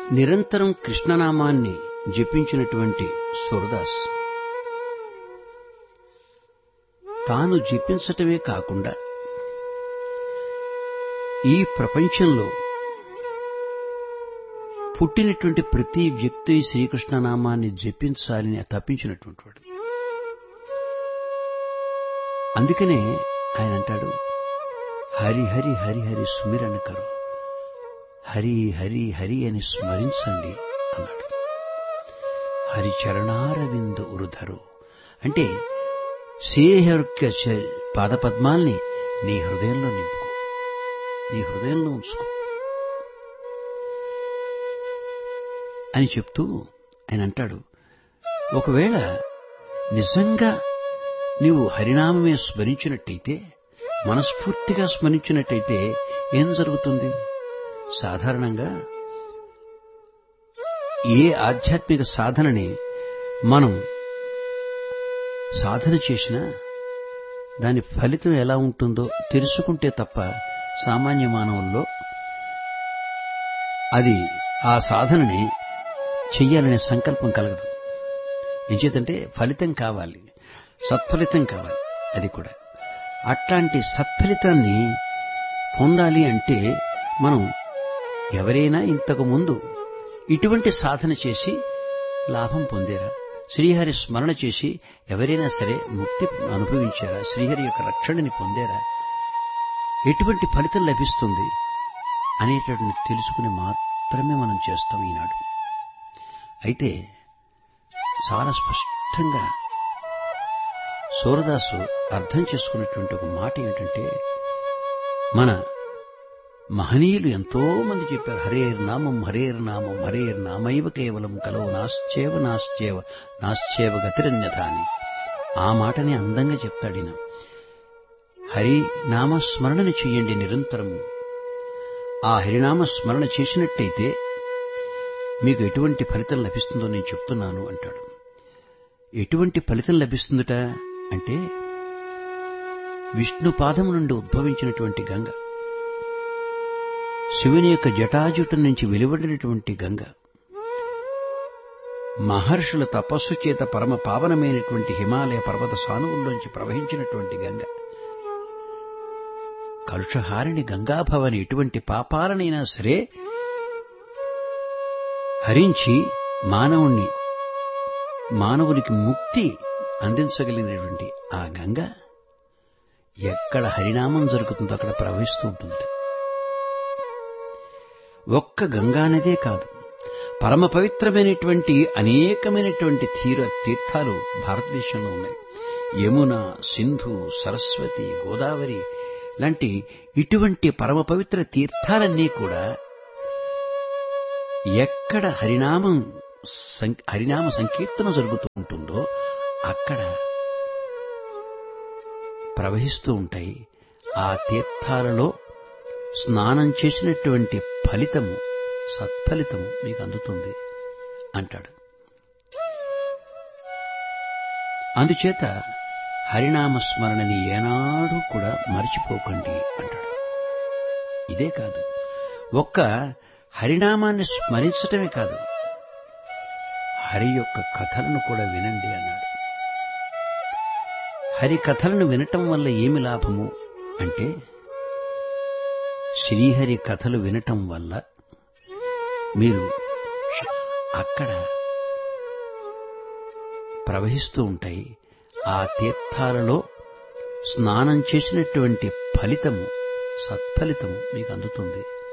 నిరంతరం కృష్ణనామాన్ని జపించినటువంటి సూరదాస్ తాను జపించటమే కాకుండా ఈ ప్రపంచంలో పుట్టినటువంటి ప్రతి వ్యక్తి శ్రీకృష్ణ నామాన్ని జపించాలని తప్పించినటువంటి వాడు అందుకనే ఆయన అంటాడు హరి హరి హరి హరి సుమిరణ కరు హరి హరి హరి అని స్మరించండి అన్నాడు హరి చరణారవింద ఉరుధరు అంటే శ్రీహరి పాదపద్మాల్ని నీ హృదయంలో నింపుకో నీ హృదయంలో ఉంచుకో అని చెప్తూ ఆయన అంటాడు ఒకవేళ నిజంగా నీవు హరినామమే స్మరించినట్టయితే మనస్ఫూర్తిగా స్మరించినట్టయితే ఏం జరుగుతుంది సాధారణంగా ఏ ఆధ్యాత్మిక సాధనని మనం సాధన చేసినా దాని ఫలితం ఎలా ఉంటుందో తెలుసుకుంటే తప్ప సామాన్య మానవుల్లో అది ఆ సాధనని చెయ్యాలనే సంకల్పం కలగదు ఎంచేతంటే ఫలితం కావాలి సత్ఫలితం కావాలి అది కూడా అట్లాంటి సత్ఫలితాన్ని పొందాలి అంటే మనం ఎవరైనా ఇంతకు ముందు ఇటువంటి సాధన చేసి లాభం పొందారా శ్రీహరి స్మరణ చేసి ఎవరైనా సరే ముక్తి అనుభవించారా శ్రీహరి యొక్క రక్షణని పొందారా ఎటువంటి ఫలితం లభిస్తుంది అనేటటువంటి తెలుసుకుని మాత్రమే మనం చేస్తాం ఈనాడు అయితే చాలా స్పష్టంగా సూరదాసు అర్థం చేసుకున్నటువంటి ఒక మాట ఏంటంటే మన మహనీయులు ఎంతో మంది చెప్పారు హరేర్ నామం హరేర్ నామం హరేర్ నామైవ కేవలం కలో నాశ్చేవ నాశ్చేవ నాశ్చేవ గతిరన్యథ అని ఆ మాటని అందంగా చెప్తాడిన హరి నామ స్మరణని చెయ్యండి నిరంతరము ఆ హరినామ స్మరణ చేసినట్టయితే మీకు ఎటువంటి ఫలితం లభిస్తుందో నేను చెప్తున్నాను అంటాడు ఎటువంటి ఫలితం లభిస్తుందట అంటే విష్ణు పాదము నుండి ఉద్భవించినటువంటి గంగ శివుని యొక్క జటాజుటం నుంచి వెలువడినటువంటి గంగ మహర్షుల తపస్సు చేత పరమ పావనమైనటువంటి హిమాలయ పర్వత సానువుల్లోంచి ప్రవహించినటువంటి గంగ కలుషహారిణి గంగాభవని ఎటువంటి పాపాలనైనా సరే హరించి మానవుణ్ణి మానవునికి ముక్తి అందించగలిగినటువంటి ఆ గంగ ఎక్కడ హరినామం జరుగుతుందో అక్కడ ప్రవహిస్తూ ఉంటుంది ఒక్క గంగానదే కాదు పరమ పవిత్రమైనటువంటి అనేకమైనటువంటి తీర తీర్థాలు భారతదేశంలో ఉన్నాయి యమున సింధు సరస్వతి గోదావరి లాంటి ఇటువంటి పరమ పవిత్ర తీర్థాలన్నీ కూడా ఎక్కడ హరినామం హరినామ సంకీర్తన జరుగుతూ ఉంటుందో అక్కడ ప్రవహిస్తూ ఉంటాయి ఆ తీర్థాలలో స్నానం చేసినటువంటి ఫలితము సత్ఫలితము మీకు అందుతుంది అంటాడు అందుచేత హరినామ స్మరణని ఏనాడు కూడా మర్చిపోకండి అంటాడు ఇదే కాదు ఒక్క హరినామాన్ని స్మరించటమే కాదు హరి యొక్క కథలను కూడా వినండి అన్నాడు హరి కథలను వినటం వల్ల ఏమి లాభము అంటే శ్రీహరి కథలు వినటం వల్ల మీరు అక్కడ ప్రవహిస్తూ ఉంటాయి ఆ తీర్థాలలో స్నానం చేసినటువంటి ఫలితము సత్ఫలితము మీకు అందుతుంది